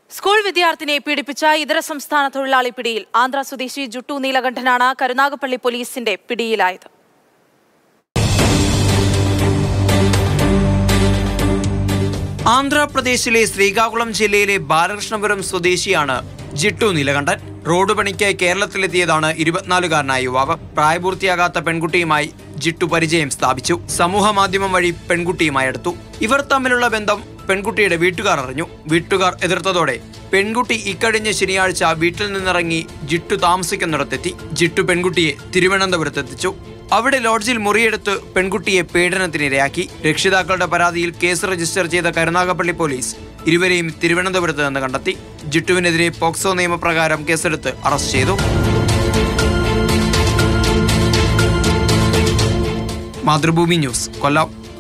school വിദ്യാർത്ഥിനിയെ പീഡിപ്പിച്ച ഇതര സംസ്ഥാന തൊഴിലാളി പിടിയിൽ ആന്ധ്ര സ്വദേശി ജുട്ടു നീലകണ്ഠനാണ് കരുനാഗപ്പള്ളി പോലീസിന്റെ പിടിയിലായത് ആന്ധ്രാപ്രദേശിലെ ശ്രീകാകുളം ജില്ലയിലെ ബാലകൃഷ്ണപുരം സ്വദേശിയാണ് ജിട്ടു നീലകണ്ഠൻ റോഡ് പണിക്കായി കേരളത്തിലെത്തിയതാണ് ഇരുപത്തിനാലുകാരനായ യുവാവ് പ്രായപൂർത്തിയാകാത്ത പെൺകുട്ടിയുമായി ജിട്ടു പരിചയം സ്ഥാപിച്ചു സമൂഹ മാധ്യമം വഴി പെൺകുട്ടിയുമായി അടുത്തു ഇവർ തമ്മിലുള്ള ബന്ധം പെൺകുട്ടിയുടെ വീട്ടുകാർ അറിഞ്ഞു വീട്ടുകാർ എതിർത്തതോടെ പെൺകുട്ടി ഇക്കഴിഞ്ഞ ശനിയാഴ്ച വീട്ടിൽ നിന്നിറങ്ങി ജിട്ടു താമസിക്കുന്നിടത്തെത്തി ജിട്ടു പെൺകുട്ടിയെ തിരുവനന്തപുരത്തെത്തിച്ചു അവിടെ ലോഡ്ജിൽ മുറിയെടുത്ത് പെൺകുട്ടിയെ പീഡനത്തിനിരയാക്കി രക്ഷിതാക്കളുടെ പരാതിയിൽ കേസ് രജിസ്റ്റർ ചെയ്ത കരുനാഗപ്പള്ളി പോലീസ് ഇരുവരെയും തിരുവനന്തപുരത്ത് നിന്ന് കണ്ടെത്തി ജിട്ടുവിനെതിരെ പോക്സോ നിയമപ്രകാരം കേസെടുത്ത് അറസ്റ്റ് ചെയ്തു മാതൃഭൂമി ന്യൂസ് കൊല്ലം